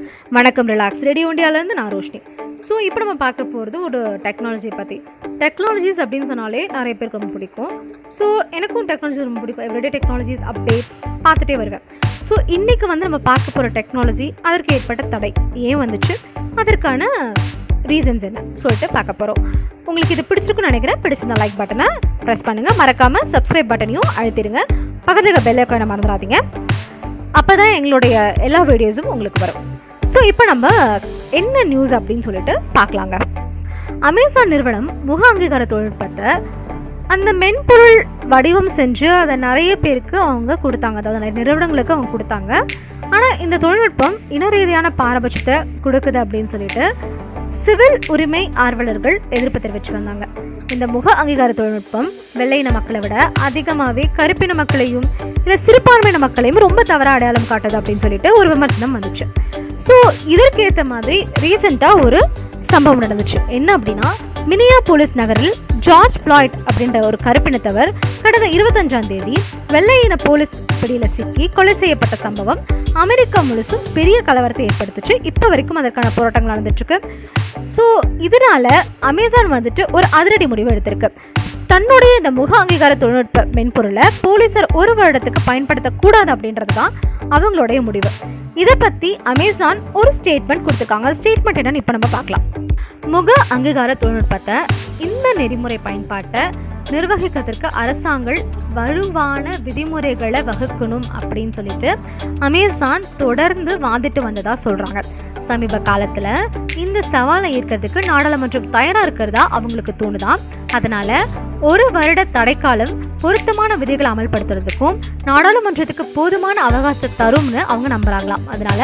வணக்கம் relax radio இந்தியாவிலேருந்து நான் ரோஷினி ஸோ இப்போ நம்ம பார்க்க போகிறது ஒரு டெக்னாலஜி பற்றி டெக்னாலஜிஸ் அப்படின்னு சொன்னாலே நிறைய பேருக்கு ரொம்ப பிடிக்கும் ஸோ எனக்கும் டெக்னாலஜி ரொம்ப பிடிக்கும் எவ்ரிடே டெக்னாலஜிஸ் அப்டேட்ஸ் பார்த்துட்டே வருவேன் ஸோ இன்றைக்கி வந்து நம்ம பார்க்க போகிற டெக்னாலஜி அதற்கு ஏற்பட்ட தடை ஏன் வந்துச்சு அதற்கான ரீசன்ஸ் என்ன சொல்லிட்டு பார்க்க போகிறோம் உங்களுக்கு இது பிடிச்சிருக்குன்னு நினைக்கிறேன் பிடிச்சிருந்தா லைக் பட்டனை ப்ரெஸ் பண்ணுங்கள் மறக்காமல் சப்ஸ்கிரைப் பட்டனையும் அழுத்திடுங்க பக்கத்துக்கு பெல் ஐக்கானை மறந்துடாதீங்க அப்போ தான் எங்களுடைய எல்லா வீடியோஸும் உங்களுக்கு வரும் ஸோ இப்போ நம்ம என்ன நியூஸ் அப்படின்னு சொல்லிட்டு பார்க்கலாங்க அமேசான் நிறுவனம் முக அங்கீகார தொழில்நுட்பத்தை அந்த மென்பொருள் வடிவம் செஞ்சு அதை நிறைய பேருக்கு அவங்க கொடுத்தாங்க அதாவது நிறைய நிறுவனங்களுக்கு அவங்க கொடுத்தாங்க ஆனால் இந்த தொழில்நுட்பம் இன ரீதியான பாரபட்சத்தை கொடுக்குது அப்படின்னு சொல்லிட்டு சிவில் உரிமை ஆர்வலர்கள் எதிர்ப்பு தெரிவித்து வந்தாங்க இந்த முக அங்கீகார தொழில்நுட்பம் வெள்ளையின மக்களை விட அதிகமாகவே கருப்பின மக்களையும் இல்லை சிறுபான்மையின மக்களையும் ரொம்ப தவறாக அடையாளம் காட்டுது அப்படின்னு சொல்லிட்டு ஒரு விமர்சனம் வந்துச்சு ஸோ இதற்கேற்ற மாதிரி ரீசெண்டாக ஒரு சம்பவம் நடந்துச்சு என்ன அப்படின்னா மினியா போலீஸ் நகரில் ஜார்ஜ் பிளாய்ட் அப்படின்ற ஒரு கருப்பினத்தவர் கடந்த இருபத்தஞ்சாம் தேதி வெள்ளையின போலீஸ் பிடியில் சிக்கி கொலை செய்யப்பட்ட சம்பவம் அமெரிக்கா முழுசும் பெரிய கலவரத்தை ஏற்படுத்துச்சு இப்போ வரைக்கும் அதற்கான போராட்டங்கள் நடந்துட்டு இருக்கு ஸோ இதனால அமேசான் வந்துட்டு ஒரு அதிரடி முடிவு எடுத்திருக்கு தன்னுடைய இந்த முக அங்கீகார தொழில்நுட்ப மென்பொருளை போலீசார் ஒரு வருடத்துக்கு பயன்படுத்தக்கூடாது அப்படின்றது தான் அவங்களுடைய முடிவு இதை பற்றி அமேசான் ஒரு ஸ்டேட்மெண்ட் கொடுத்துருக்காங்க ஸ்டேட்மெண்ட் என்னன்னு இப்போ நம்ம பார்க்கலாம் முக அங்கீகார தொழில்நுட்பத்தை இந்த நெறிமுறை பயன்பாட்டை நிர்வகிக்கிறதுக்கு அரசாங்கள் வலுவான விதிமுறைகளை வகுக்கணும் அப்படின்னு சொல்லிட்டு அமேசான் தொடர்ந்து வாதிட்டு வந்ததா சொல்கிறாங்க சமீப காலத்தில் இந்த சவாலை ஏற்கிறதுக்கு நாடாளுமன்றம் தயாராக இருக்கிறதா அவங்களுக்கு தோணுதான் அதனால ஒரு வருட தடைக்காலம் பொருத்தமான விதிகளை அமல்படுத்துறதுக்கும் நாடாளுமன்றத்துக்கு போதுமான அவகாசம் தரும்னு அவங்க நம்புறாங்களாம் அதனால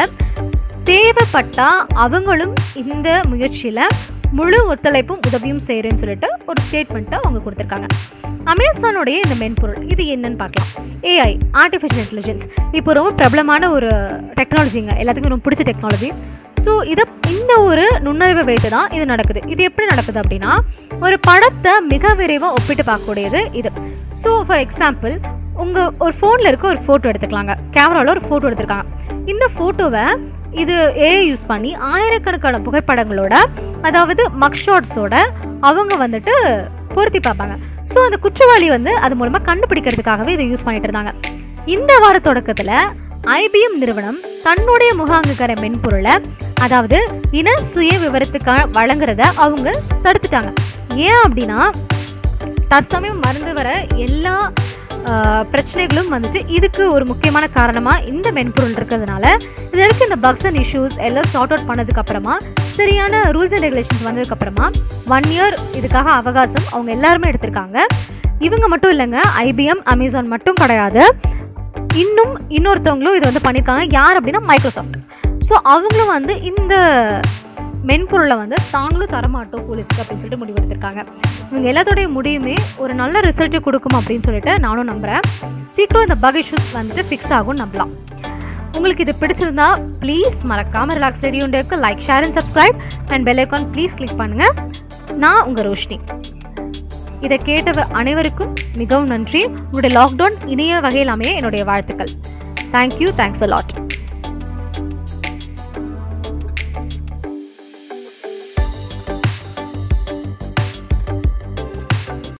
தேவைப்பட்டா அவங்களும் இந்த முயற்சியில் முழு ஒத்துழைப்பும் உதவியும் செய்கிறேன்னு சொல்லிட்டு ஒரு ஸ்டேட்மெண்ட்டை அவங்க கொடுத்துருக்காங்க அமேசானுடைய இந்த மென்பொருள் இது என்னன்னு பார்க்கலாம் ஏஐ ஆர்டிஃபிஷியல் இன்டெலிஜென்ஸ் இப்போ ரொம்ப பிரபலமான ஒரு டெக்னாலஜிங்க எல்லாத்துக்கும் ரொம்ப பிடிச்ச டெக்னாலஜி ஸோ இதை இந்த ஒரு நுண்ணறிவை வைத்து தான் இது நடக்குது இது எப்படி நடக்குது அப்படின்னா ஒரு படத்தை மிக விரைவாக ஒப்பிட்டு பார்க்கக்கூடியது இது ஸோ ஃபார் எக்ஸாம்பிள் உங்கள் ஒரு ஃபோனில் இருக்க ஒரு ஃபோட்டோ எடுத்துக்கலாங்க கேமராவில் ஒரு ஃபோட்டோ எடுத்திருக்காங்க இந்த ஃபோட்டோவை இது ஏஐ யூஸ் பண்ணி ஆயிரக்கணக்கான புகைப்படங்களோட அதாவது மக் ஷாட்ஸோட அவங்க வந்துட்டு பொருத்தி பார்ப்பாங்க ஸோ அந்த குற்றவாளி வந்து அது மூலமாக கண்டுபிடிக்கிறதுக்காகவே இதை யூஸ் பண்ணிட்டு இருந்தாங்க இந்த வார தொடக்கத்தில் ஐபிஎம் நிறுவனம் தன்னுடைய முக அங்கீகார மென்பொருளை அதாவது இன சுய விவரத்துக்காக வழங்குறத அவங்க தடுத்துட்டாங்க ஏன் அப்படின்னா தற்சமயம் மறந்து வர எல்லா ஆஹ், பிரச்சனைகளும் வந்துட்டு இதுக்கு ஒரு முக்கியமான காரணமாக இந்த மென்பொருள் இருக்கிறதுனால இதற்கு இந்த பக்ஸ் அண்ட் இஷ்யூஸ் எல்லாம் சார்ட் அவுட் பண்ணதுக்கு அப்புறமா சரியான ரூல்ஸ் அண்ட் ரெகுலேஷன்ஸ் வந்ததுக்கு அப்புறமா ஒன் இயர் இதுக்காக அவகாசம் அவங்க எல்லாருமே எடுத்திருக்காங்க இவங்க மட்டும் இல்லைங்க ஐபிஎம் அமேசான் மட்டும் கிடையாது இன்னும் இன்னொருத்தவங்களும் இதை வந்து பண்ணியிருக்காங்க யார் அப்படின்னா மைக்ரோசாஃப்ட் ஸோ அவங்களும் வந்து இந்த மென்பொருளை வந்து தாங்களும் தரமாட்டோம் போலீஸ்க்கு அப்படின்னு சொல்லிட்டு முடிவெடுத்திருக்காங்க இவங்க எல்லாத்தோடைய முடிவுமே ஒரு நல்ல ரிசல்ட்டு கொடுக்கும் அப்படின்னு சொல்லிட்டு நானும் நம்புகிறேன் சீக்கிரம் இந்த பக் இஷ்யூஸ் வந்துட்டு ஃபிக்ஸ் ஆகும் நம்பலாம் உங்களுக்கு இது பிடிச்சிருந்தா ப்ளீஸ் மறக்காம ரிலாக்ஸ் ரேடியோண்டேக்கு like share and subscribe and bell icon please click பண்ணுங்க நான் உங்கள் ரோஷினி இதை கேட்ட அனைவருக்கும் மிகவும் நன்றி உங்களுடைய லாக்டவுன் இனிய வகையில் அமைய என்னுடைய வாழ்த்துக்கள் தேங்க்யூ தேங்க்ஸ் அ லாட்